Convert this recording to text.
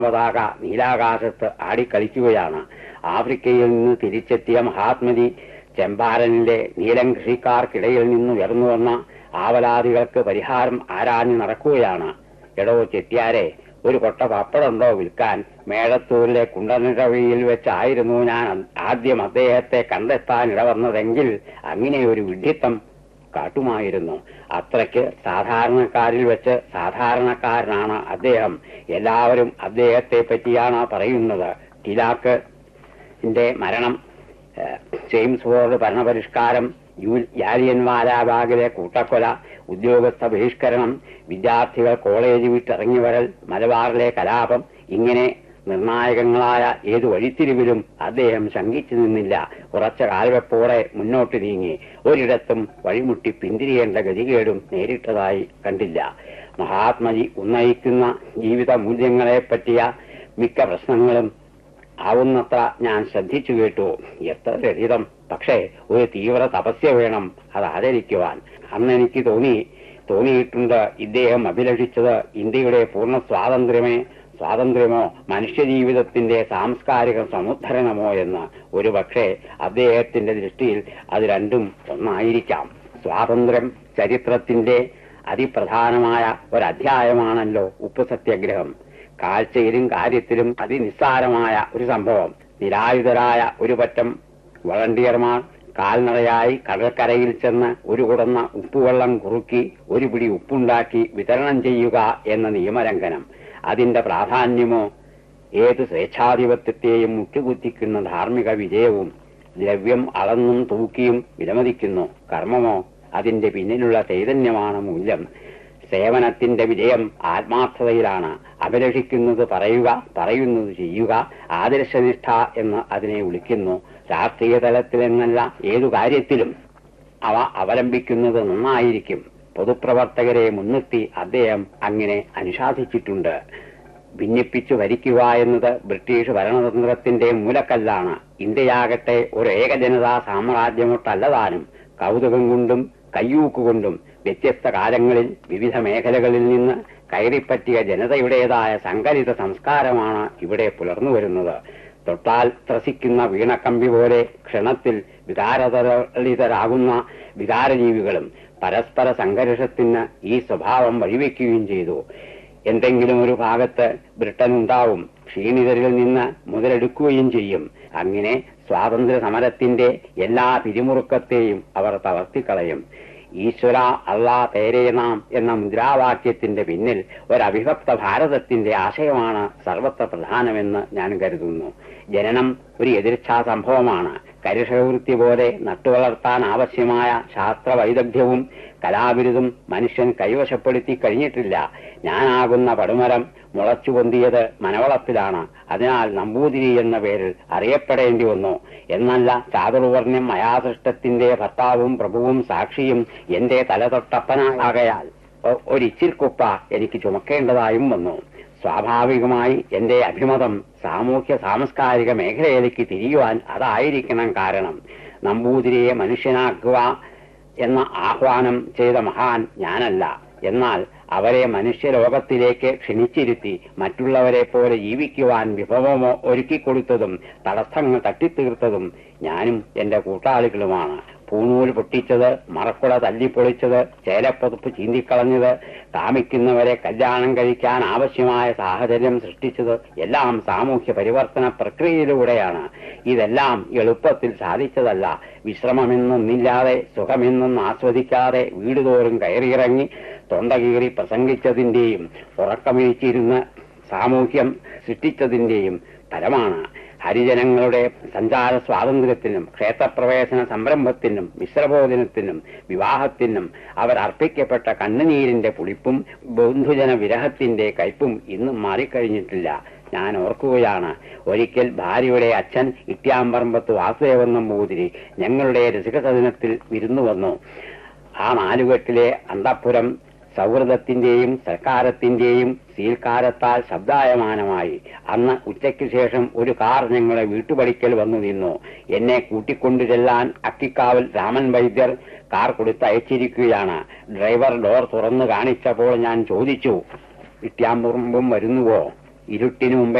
പതാക നീലാകാശത്ത് ആടിക്കളിക്കുകയാണ് ആഫ്രിക്കയിൽ നിന്ന് തിരിച്ചെത്തിയ മഹാത്മജി ചെമ്പാരനിലെ നീലം കൃഷിക്കാർക്കിടയിൽ നിന്ന് ഉയർന്നു വന്ന ആവലാദികൾക്ക് പരിഹാരം ആരാഞ്ഞു നടക്കുകയാണ് എടോ ചെട്ടിയാരെ ഒരു കൊട്ട പപ്പടുണ്ടോ വിൽക്കാൻ മേഴത്തൂരിലെ കുണ്ടനിടവഴിയിൽ വെച്ചായിരുന്നു ഞാൻ ആദ്യം അദ്ദേഹത്തെ കണ്ടെത്താൻ ഇടവന്നതെങ്കിൽ അങ്ങനെ ഒരു വിഡ്ഢിത്തം കാട്ടുമായിരുന്നു അത്രയ്ക്ക് സാധാരണക്കാരിൽ വെച്ച് സാധാരണക്കാരനാണ് അദ്ദേഹം എല്ലാവരും അദ്ദേഹത്തെ പറ്റിയാണ് പറയുന്നത് ടിലാക്ക് ന്റെ മരണം ഏഹ്, ജെയിംസ് ഫോർഡ് ഭരണപരിഷ്കാരം യു- ജാലിയൻവാലാബാഗിലെ കൂട്ടക്കൊല ഉദ്യോഗസ്ഥ ബഹിഷ്കരണം വിദ്യാർത്ഥികൾ കോളേജ് വിട്ടിറങ്ങി വരൽ മലബാറിലെ കലാപം ഇങ്ങനെ നിർണായകങ്ങളായ ഏതു വഴിത്തിരിവിലും അദ്ദേഹം ശങ്കിച്ചു നിന്നില്ല ഉറച്ച കാൽവെപ്പോടെ മുന്നോട്ട് നീങ്ങി ഒരിടത്തും വഴിമുട്ടി പിന്തിരിയേണ്ട ഗതികേടും നേരിട്ടതായി കണ്ടില്ല മഹാത്മജി ഉന്നയിക്കുന്ന ജീവിത മൂല്യങ്ങളെ പറ്റിയ മിക്ക പ്രശ്നങ്ങളും ആവുന്നത്ര ഞാൻ ശ്രദ്ധിച്ചു കേട്ടു എത്ര ലളിതം പക്ഷേ ഒരു തീവ്ര തപസ്യ വേണം അത് ആചരിക്കുവാൻ അന്ന് എനിക്ക് തോന്നി തോന്നിയിട്ടുണ്ട് ഇദ്ദേഹം അഭിലഷിച്ചത് ഇന്ത്യയുടെ പൂർണ്ണ സ്വാതന്ത്ര്യമേ സ്വാതന്ത്ര്യമോ മനുഷ്യജീവിതത്തിന്റെ സാംസ്കാരിക സമുദ്ധരണമോ എന്ന് ഒരുപക്ഷെ അദ്ദേഹത്തിന്റെ ദൃഷ്ടിയിൽ അത് രണ്ടും ഒന്നായിരിക്കാം സ്വാതന്ത്ര്യം ചരിത്രത്തിന്റെ അതിപ്രധാനമായ ഒരധ്യായമാണല്ലോ ഉപ്പ് സത്യാഗ്രഹം കാഴ്ചയിലും കാര്യത്തിലും അതിനിസ്സാരമായ ഒരു സംഭവം നിരായുധരായ ഒരു പറ്റം വളണ്ടിയർമാർ കാൽനടയായി കടൽക്കരയിൽ ചെന്ന് ഒരു കുടന്ന ഉപ്പുവെള്ളം കുറുക്കി ഒരു പിടി ഉപ്പുണ്ടാക്കി വിതരണം ചെയ്യുക എന്ന നിയമലംഘനം അതിന്റെ പ്രാധാന്യമോ ഏത് സ്വേച്ഛാധിപത്യത്തെയും മുട്ടുകുത്തിക്കുന്ന ധാർമ്മിക വിജയവും ദ്രവ്യം അളന്നും തൂക്കിയും വിലമതിക്കുന്നു കർമ്മമോ അതിന്റെ പിന്നിലുള്ള ചൈതന്യമാണ് മൂല്യം സേവനത്തിന്റെ വിജയം ആത്മാർത്ഥതയിലാണ് അഭിലഷിക്കുന്നത് പറയുക പറയുന്നത് ചെയ്യുക ആദർശനിഷ്ഠ എന്ന് അതിനെ വിളിക്കുന്നു രാഷ്ട്രീയ തലത്തിലെന്നല്ല ഏതു കാര്യത്തിലും അവ അവലംബിക്കുന്നത് നന്നായിരിക്കും പൊതുപ്രവർത്തകരെ മുൻനിർത്തി അദ്ദേഹം അങ്ങനെ അനുശാസിച്ചിട്ടുണ്ട് ഭിന്നിപ്പിച്ചു ഭരിക്കുക എന്നത് ബ്രിട്ടീഷ് ഭരണതന്ത്രത്തിന്റെ മൂലക്കല്ലാണ് ഇന്ത്യയാകട്ടെ ഒരു ഏകജനതാ സാമ്രാജ്യമൊട്ടല്ലതാനും കൗതുകം കൊണ്ടും കയ്യൂക്കുകൊണ്ടും വ്യത്യസ്ത കാലങ്ങളിൽ വിവിധ മേഖലകളിൽ നിന്ന് കയറിപ്പറ്റിയ ജനതയുടേതായ സങ്കലിത സംസ്കാരമാണ് ഇവിടെ പുലർന്നു വരുന്നത് തൊട്ടാൽ ത്രസിക്കുന്ന വീണക്കമ്പി പോലെ ക്ഷണത്തിൽ വികാരതരളിതരാകുന്ന വികാരജീവികളും പരസ്പര സംഘർഷത്തിന് ഈ സ്വഭാവം വഴിവെക്കുകയും ചെയ്തു എന്തെങ്കിലും ഒരു ഭാഗത്ത് ബ്രിട്ടൻ ഉണ്ടാവും ക്ഷീണിതരിൽ നിന്ന് മുതലെടുക്കുകയും ചെയ്യും അങ്ങനെ സ്വാതന്ത്ര്യ സമരത്തിന്റെ എല്ലാ പിരിമുറുക്കത്തെയും അവർ തളർത്തിക്കളയും ഈശ്വര അള്ളാ തേരേ നാം എന്ന മുദ്രാവാക്യത്തിന്റെ പിന്നിൽ ഒരവിഭക്ത ഭാരതത്തിന്റെ ആശയമാണ് സർവത്ര പ്രധാനമെന്ന് ഞാൻ കരുതുന്നു ജനനം ഒരു എതിർച്ഛാ സംഭവമാണ് കരുഷവൃത്തി പോലെ നട്ടുവളർത്താൻ ആവശ്യമായ ശാസ്ത്ര വൈദഗ്ധ്യവും കലാബിരുദും മനുഷ്യൻ കൈവശപ്പെടുത്തി കഴിഞ്ഞിട്ടില്ല ഞാനാകുന്ന പടുമരം മുളച്ചു പൊന്തിയത് മനവളത്തിലാണ് അതിനാൽ നമ്പൂതിരി എന്ന പേരിൽ അറിയപ്പെടേണ്ടി വന്നു എന്നല്ല ചാതുർവർണ്ണ്യം മയാസൃഷ്ടത്തിന്റെ ഭർത്താവും പ്രഭുവും സാക്ഷിയും എന്റെ തലതൊട്ടപ്പനാകയാൽ ഒ- ഒരിച്ചിൽ കുപ്പ എനിക്ക് ചുമക്കേണ്ടതായും വന്നു സ്വാഭാവികമായി എന്റെ അഭിമതം സാമൂഹ്യ സാംസ്കാരിക മേഖലയിലേക്ക് തിരിയുവാൻ അതായിരിക്കണം കാരണം നമ്പൂതിരിയെ മനുഷ്യനാക്കുക എന്ന ആഹ്വാനം ചെയ്ത മഹാൻ ഞാനല്ല എന്നാൽ അവരെ മനുഷ്യലോകത്തിലേക്ക് ക്ഷണിച്ചിരുത്തി മറ്റുള്ളവരെ പോലെ ജീവിക്കുവാൻ വിഭവമോ ഒരുക്കിക്കൊടുത്തതും തടസ്സങ്ങൾ തട്ടിത്തീർത്തതും ഞാനും എന്റെ കൂട്ടാളികളുമാണ് പൂണൂൽ പൊട്ടിച്ചത് മറക്കുള തല്ലിപ്പൊളിച്ചത് ചേലപ്പതുപ്പ് ചീന്തിക്കളഞ്ഞത് കാമിക്കുന്നവരെ കല്യാണം കഴിക്കാൻ ആവശ്യമായ സാഹചര്യം സൃഷ്ടിച്ചത് എല്ലാം സാമൂഹ്യ പരിവർത്തന പ്രക്രിയയിലൂടെയാണ് ഇതെല്ലാം എളുപ്പത്തിൽ സാധിച്ചതല്ല വിശ്രമമെന്നൊന്നില്ലാതെ സുഖമെന്നൊന്നും ആസ്വദിക്കാതെ വീടുതോറും കയറിയിറങ്ങി തൊണ്ടകീറി പ്രസംഗിച്ചതിന്റെയും ഉറക്കമിഴിച്ചിരുന്ന് സാമൂഹ്യം സൃഷ്ടിച്ചതിന്റെയും ഫലമാണ് ഹരിജനങ്ങളുടെ സഞ്ചാര സ്വാതന്ത്ര്യത്തിനും ക്ഷേത്രപ്രവേശന സംരംഭത്തിനും മിശ്രഭോജനത്തിനും വിവാഹത്തിനും അവർ അർപ്പിക്കപ്പെട്ട കണ്ണുനീരിന്റെ പുളിപ്പും ബന്ധുജന വിരഹത്തിന്റെ കയ്പും ഇന്നും മാറിക്കഴിഞ്ഞിട്ടില്ല ഞാൻ ഓർക്കുകയാണ് ഒരിക്കൽ ഭാര്യയുടെ അച്ഛൻ ഇട്ടിയാമ്പറമ്പത്ത് വാസുദേവൻ നമ്പൂതിരി ഞങ്ങളുടെ രസികസദനത്തിൽ വിരുന്നു വന്നു ആ നാലുകെട്ടിലെ അന്തഃപുരം സൗഹൃദത്തിന്റെയും സൽക്കാരത്തിന്റെയും സീൽക്കാരത്താൽ ശബ്ദായമാനമായി അന്ന് ഉച്ചയ്ക്ക് ശേഷം ഒരു കാർ ഞങ്ങളെ വീട്ടുപടിക്കൽ വന്നു നിന്നു എന്നെ കൂട്ടിക്കൊണ്ടു ചെല്ലാൻ അക്കിക്കാവൽ രാമൻ വൈദ്യർ കാർ കൊടുത്തയച്ചിരിക്കുകയാണ് ഡ്രൈവർ ഡോർ തുറന്നു കാണിച്ചപ്പോൾ ഞാൻ ചോദിച്ചു ഇട്ടിയാമ്പുറമ്പും വരുന്നുവോ ഇരുട്ടിനു മുമ്പ്